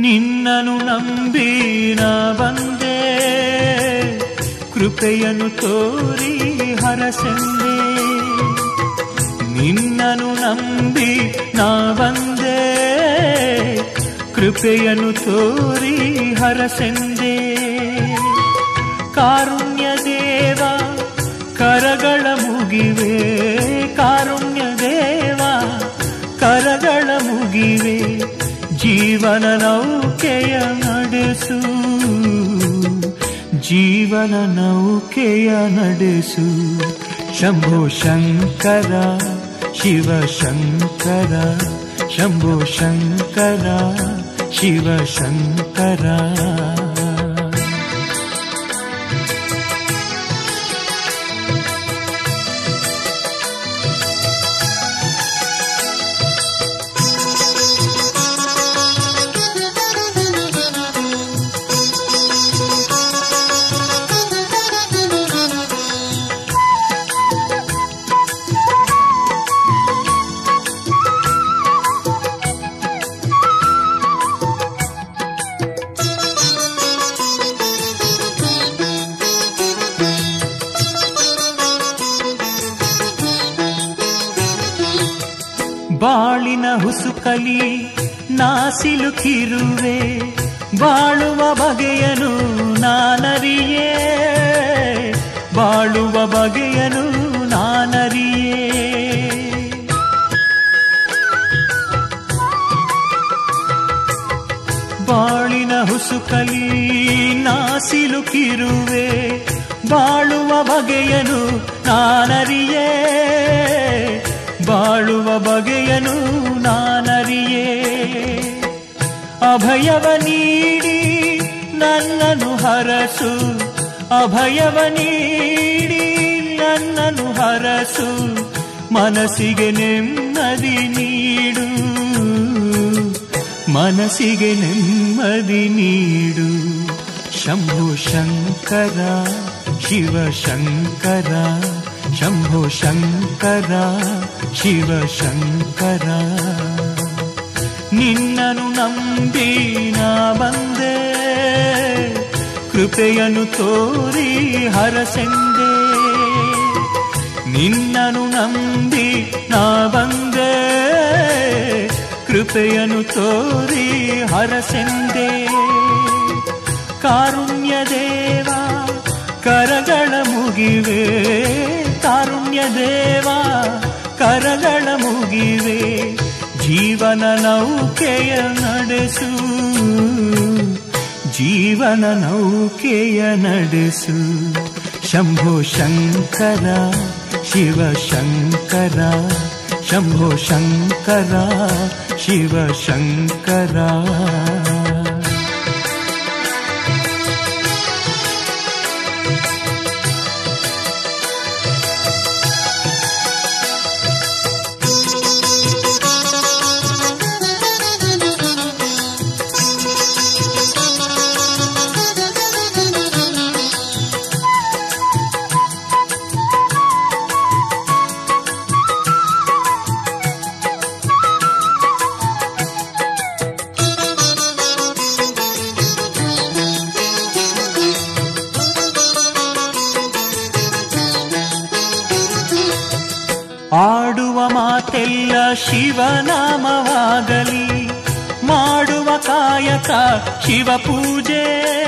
ನಿನ್ನನು ನಂಬಿ ನಾ ಬಂದೆ ಕೃಪೆಯನ್ನು ತೋರಿ ಹರಸೆಂದೆ ನಿನ್ನನು ನಂಬಿ ನಾ ಬಂದೆ ಕೃಪೆಯನ್ನು ತೋರಿ ಹರಸೆಂದೆ ಕಾರುಣ್ಯ ದೇವ ಕರಗಳ ಮುಗಿವೆ ಕಾರುಣ್ಯ ದೇವ ಕರಗಳ ಮುಗಿವೆ ಜೀವನ ನೌಕೆಯ ನಡೆಸು ಜೀವನ ನೌಕೆಯ ನಡೆಸು ಶಂಭೋ ಶಂಕರ ಶಿವ ಶಂಕರ ಶಂಭೋ ಶಂಕರ ಶಿವ ಶಂಕರ ಬಾಳಿನ ಹುಸುಕಲಿ ನಾ ಸಿಲುಕಿರುವೆ ಬಾಳುವ ಬಗೆಯನು ನಾನರಿಯೇ ಬಾಳುವ ಬಗೆಯನು ನಾನರಿಯೇ ಬಾಳಿನ ಹುಸುಕಲಿ ನಾ ಸಿಲುಕಿರುವೆ ಬಾಳುವ ಬಗೆಯನು ನಾನರಿಯೇ ಬಾಳುವ ಬಗೆಯನು ನಾನರಿಯೇ ಅಭಯವ ನೀಡಿ ನನ್ನನು ಹರಸು ಅಭಯವ ನೀಡಿ ನನ್ನನು ಹರಸು ಮನಸ್ಸಿಗೆ ನೆಮ್ಮದಿ ನೀಡು ಮನಸ್ಸಿಗೆ ನೆಮ್ಮದಿ ನೀಡು ಶಂಭು ಶಂಕರ ಶಿವ ಶಂಕರ ಶಂಭೋ ಶಂಕರ ಶಿವ ಶಂಕರ ನಿನ್ನನು ನಂಬಿ ನಾ ಬಂದೆ ಕೃಪೆಯನ್ನು ತೋರಿ ಹರಸೆಂದೆ ನಿನ್ನನು ನಂಬಿ ನಾ ಬಂದೆ ಕೃಪೆಯನ್ನು ತೋರಿ ಹರಸೆಂದೆ ಕಾರುಣ್ಯ ದೇವ ಕರಗಳ ಮುಗಿವೆ ಕಾರುಣ್ಯ ದೇವ ಕರಗಳ ಮುಗಿವೆ ಜೀವನ ನೌಕೆಯ ನಡೆಸು ಜೀವನ ನೌಕೆಯ ನಡೆಸು ಶಂಭೋ ಶಂಕರ ಶಿವ ಶಂಕರ ಶಂಭೋ ಶಂಕರ ಶಿವ ಶಂಕರ ಆಡುವ ಮಾತೆಲ್ಲ ಶಿವನಾಮವಾಗಲಿ ಮಾಡುವ ಕಾಯಕ ಶಿವ ಪೂಜೆ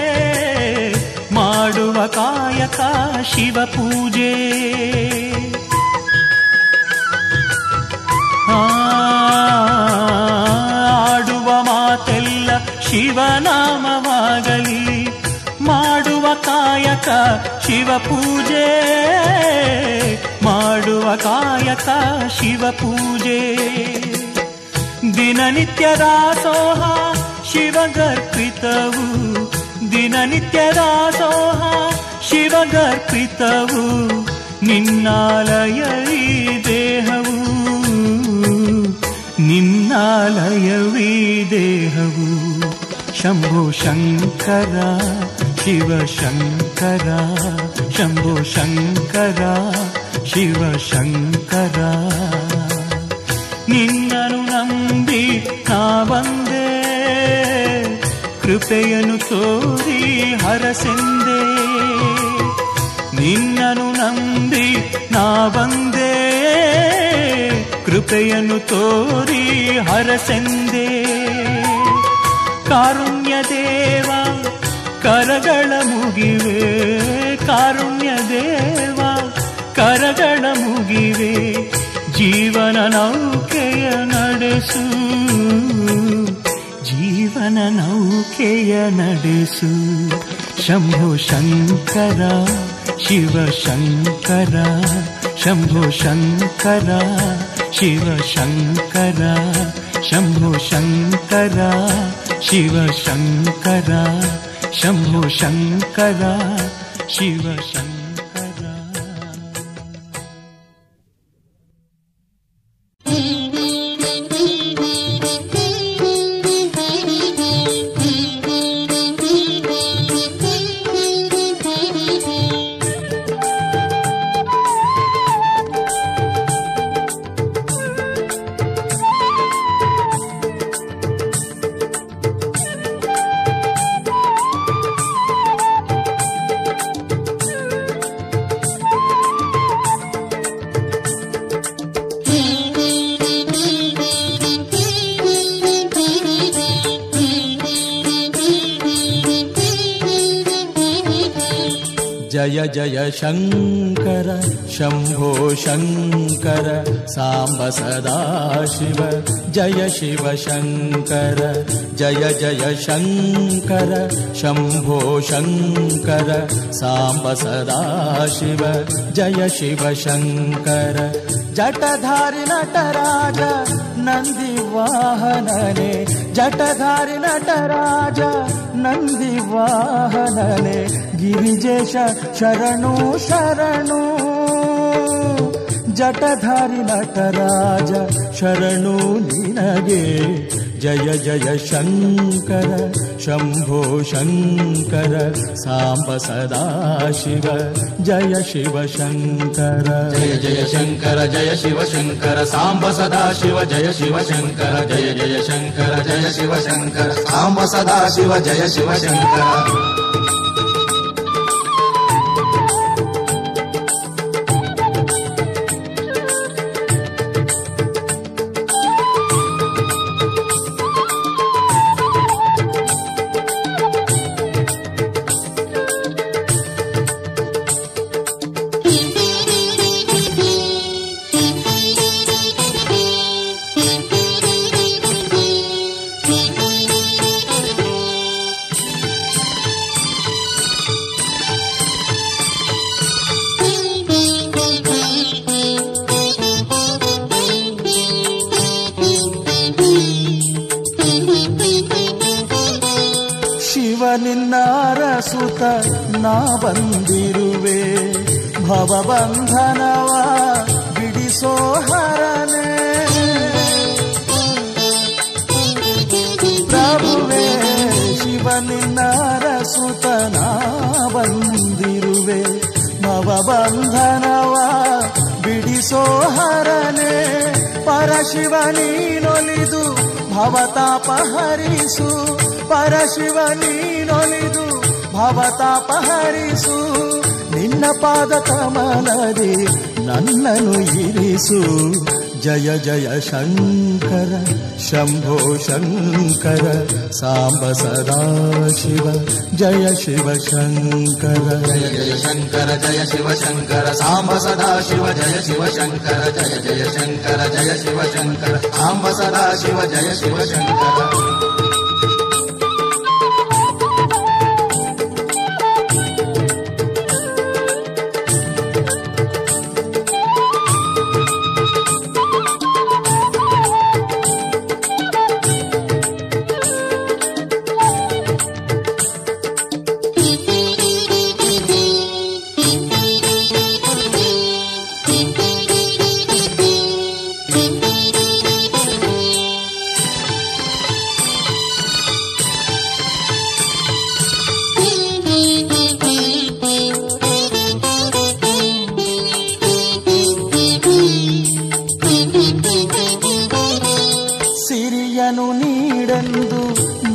ಮಾಡುವ ಕಾಯಕ ಶಿವ ಪೂಜೆ ಆ, ಆಡುವ ಮಾತೆಲ್ಲ ಶಿವನಾಮವಾಗಲಿ ಮಾಡುವ ಕಾಯಕ ಶಿವ ಪೂಜೆ ಮಾಡುವ ಕಾಯಕ ಶಿವ ಪೂಜೆ ದಿನನಿತ್ಯ ದಾಸೋಹ ಶಿವಗರ್ಪಿತವು ದಿನನಿತ್ಯ ದಾಸೋಹ ಶಿವಗರ್ಪಿತವು ನಿನ್ನಾಲಯ ಈ ದೇಹವು ನಿನ್ನಾಲಯವೀ ದೇಹವು ಶಂಭೋ ಶಂಕರ ಶಿವ ಶಂಕರ ಶಂಭೋ ಶಂಕರ ಶಿವ ಶಂಕರ ನಿನ್ನನು ನಂಬಿ ನಾ ಬಂದೆ ಕೃಪೆಯನ್ನು ತೋರಿ ಹರಸೆಂದೆ ನಿನ್ನನು ನಂಬಿ ನಾ ಬಂದೆ ಕೃಪೆಯನ್ನು ತೋರಿ ಹರಸೆಂದೆ ಕಾರುಣ್ಯ ದೇವ ಕರಗಳ ಮುಗಿವೆ ಕಾರುಣ್ಯ ದೇವ ಕರಗಳ ಮುಗಿವೆ ಜೀವನ ನೌಕೆಯ ನಡೆಸು ಜೀವನ ನೌಕೆಯ ನಡೆಸು ಶಂಭೋ ಶಂಕರ ಶಿವ ಶಂಕರ ಶಂಭೋ ಶಂಕರ ಶಿವ ಶಂಕರ ಶಂಭೋ ಶಂಕರ ಶಿವ ಶಂಕರ ಶಂಭೋ ಶಂಕರ ಶಿವ ಶಂಕರ जय जय शङ्कर शम्भो शङ्कर साम्ब सदा शिव जय शिव शङ्कर जय जय शङ्कर शम्भो शङ्कर साम्ब सदा शिव जय शिव शङ्कर जटधारि नटराज नन्दिवाहनने जटधारि नटराज नन्दिवाहनने ಗಿರಿಜೇಶ ಶರಣು ಶರಣು ಜಟಧಾರಿ ನಟರಾಜ ಶರಣು ನಿನಗೆ ಜಯ ಜಯ ಶಂಕರ ಶಂಭೋ ಶಂಕರ ಸಾಂಬ ಸದಾ ಶಿವ ಜಯ ಶಿವ ಶಂಕರ जय जय शङ्कर जय शिव शङ्कर साम्ब सदा शिव जय शिव शङ्कर जय जय शङ्कर जय शिव शङ्कर साम्ब सदा शिव जय शिव शङ्कर ಶಿವ ನಿನ್ನಾರ ಸುತ ನಾ ಬಂದಿರುವೆ ಭವಬಂಧನವ ಬಿಡಿಸೋ ಹರನೆ ಪ್ರಭುವೆ ಶಿವ ನಿನ್ನಾರ ಸುತ ನಾ ಬಂದಿರುವೆ ಭವಬಂಧನವ ಬಿಡಿಸೋ ಹರನೆ ಪರಶಿವ ನೀನೊಲಿದು ಭವತಾಪ ಹರಿಸು ಪರಶಿವ ನೀನೊಲಿದು ಭವತಾಪ ಹರಿಸು ನಿನ್ನ ಪಾದ ಕಮಲದಿ ನನ್ನನು ಇರಿಸು ಜಯ ಜಯ ಶಂಕರ ಶಂಭೋ ಶಂಕರ ಸಾಂಬ ಸದಾ ಶಿವ ಜಯ ಶಿವ ಶಂಕರ जय जय शङ्कर जय शिव शङ्कर साम्ब सदा शिव जय शिव शङ्कर जय जय शङ्कर जय शिव शङ्कर साम्ब सदा शिव जय शिव शङ्कर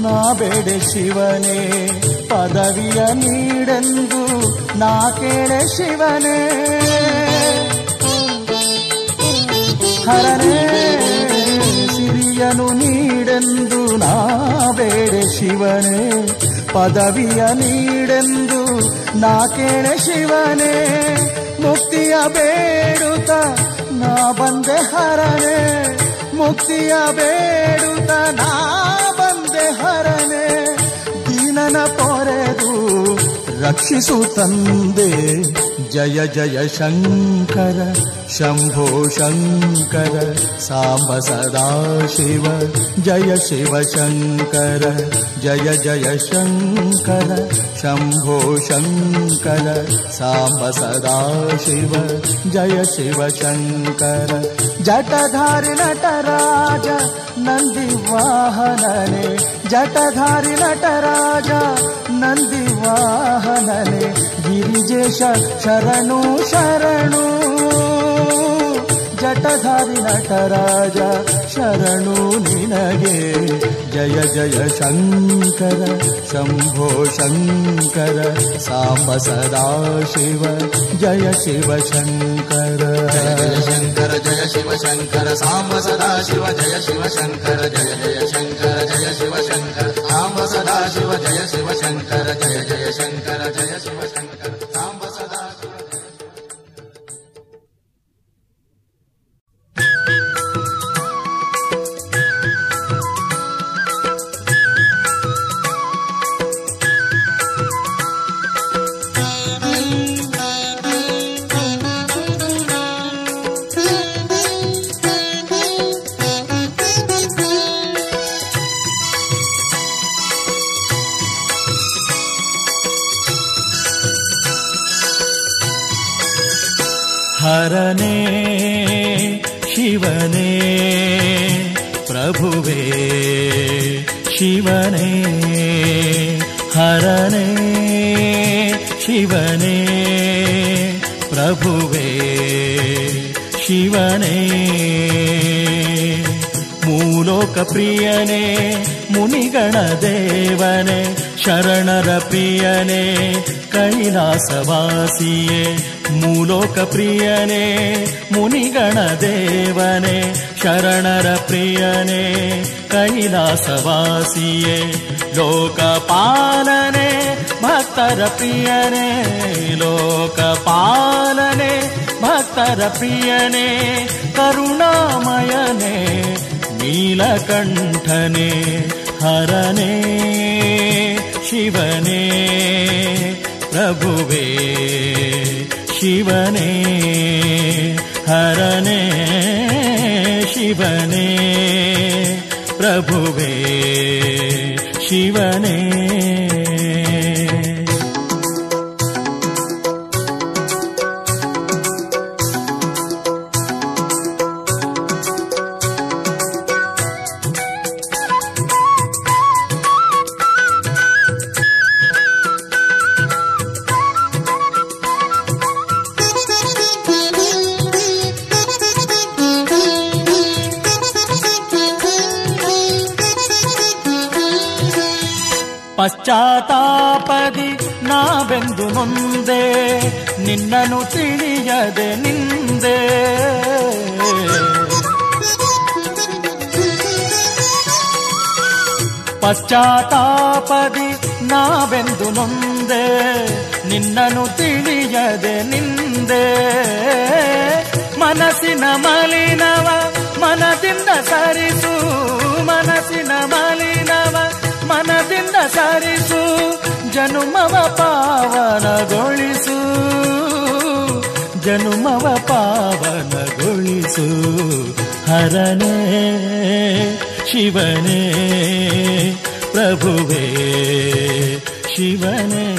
ನಾ ಬೇಡೆ ಶಿವನೇ ಪದವಿಯ ನೀಡೆಂದು ನಾ ಕೇಳೆ ಶಿವನೇ ಹರನೇ ಸಿರಿಯನು ನೀಡೆಂದು ನಾ ಬೇಡೆ ಶಿವನೇ ಪದವಿಯ ನೀಡೆಂದು ನಾ ಕೇಳೆ ಶಿವನೇ ಮುಕ್ತಿಯ ಬೇಡುತ್ತ ನಾ ಬಂದೆ ಹರನೇ ಮುಕ್ತಿಯ ಬೇಡುತ್ತ ನಾ ಬಂದೆ ಹರನೇ ದೀನನ ಪೊರೆದು ರಕ್ಷಿಸು ತಂದೆ ಜಯ ಜಯ ಶಂಕರ ಶಂಭೋ ಶಂಕರ ಸಾಂಬ ಸದಾ ಶಿವ ಜಯ ಶಿವ ಶಂಕರ ಜಯ ಜಯ ಶಂಕರ ಶಂಭೋ ಶಂಕರ ಸಾಂಬ ಸದಾ ಶಿವ ಜಯ ಶಿವ ಶಂಕರ ಜಟಧಾರಿ ನಟರಾಜ ನಂದಿ ವಾಹನನೆ ಜಟಧಾರಿ ನಟರಾಜ ನಂದಿ ವಾಹನನೆ ಗಿರಿಜೇಶ ಶರಣು ಶರಣು ಜಟಧಾರಿ ನಟರಾಜ ಶರಣು ನಿನಗೆ ಜಯ ಜಯ ಶಂಕರ ಶಂಭೋ ಶಂಕರ ಸಾಂಬ ಸದಾ ಶಿವ ಜಯ ಶಿವ ಶಂಕರ ಜಯ ಜಯ ಶಂಕರ ಜಯ ಶಿವ ಶಂಕರ ಸಾಂಬ ಸದಾ ಶಿವ ಜಯ ಶಿವ ಶಂಕರ ಜಯ ಜಯ ಶಂಕರ ಜಯ ಶಿವ ಶಂಕರ ಸಾಂಬ ಸದಾ ಶಿವ ಜಯ ಶಿವ ಶಂಕರ ಜಯ ಜಯ ಶಂಕರ ಜಯ ಶಿವ ಶಂಕರ ಸಾಂಬ ಸದಾ ಶಿವ ಹರನೇ ಶಿವನೇ ಪ್ರಭುವೇ ಶಿವನೇ ಹರನೇ ಶಿವನೇ ಪ್ರಭುವೇ ಶಿವನೇ ಮೂಲೋಕ ಪ್ರಿಯನೇ ಮುನಿಗಣ ದೇವನೇ ಶರಣರ ಪ್ರಿಯನೇ ಕೈಲಾಸವಾಸಿಯೇ ಮೂಲೋಕ ಪ್ರಿಯನೇ ಮುನಿಗಣ ದೇವನೇ ಶರಣರ ಪ್ರಿಯನೇ ಕೈಲಾಸವಾಸಿಯೇ ಲೋಕಪಾಲನೆ ಭಕ್ತರ ಪ್ರಿಯನೇ ಲೋಕಪಾಲನೆ ಭಕ್ತರ ಪ್ರಿಯನೇ ಕರುಣಾಮಯನೇ ನೀಲಕಂಠನೆ ಹರನೇ ಶಿವನೇ ಪ್ರಭುವೇ ಶಿವನೇ ಹರನೇ ಶಿವನೇ ಪ್ರಭುವೇ ಶಿವನೇ ಪಶ್ಚಾತ್ತಾಪದಿ ನಾವೆಂದು ನೊಂದೆ ನಿನ್ನನು ತಿಳಿಯದೆ ನಿಂದೆ ಪಶ್ಚಾತ್ತಾಪದಿ ನಾವೆಂದು ನೊಂದೆ ನಿನ್ನನು ತಿಳಿಯದೆ ನಿಂದೆ ಮನಸ್ಸಿನ ಮಲಿನವ ಮನದಿಂದ ಸರಿಸು ಮನಸ್ಸಿನ ಮಲಿನವ ಮನದಿಂದ ಸರಿಸು ಜನುಮವ ಪಾವನಗೊಳಿಸು ಜನುಮವ ಪಾವನಗೊಳಿಸು ಹರನೇ ಶಿವನೇ ಪ್ರಭುವೇ ಶಿವನೇ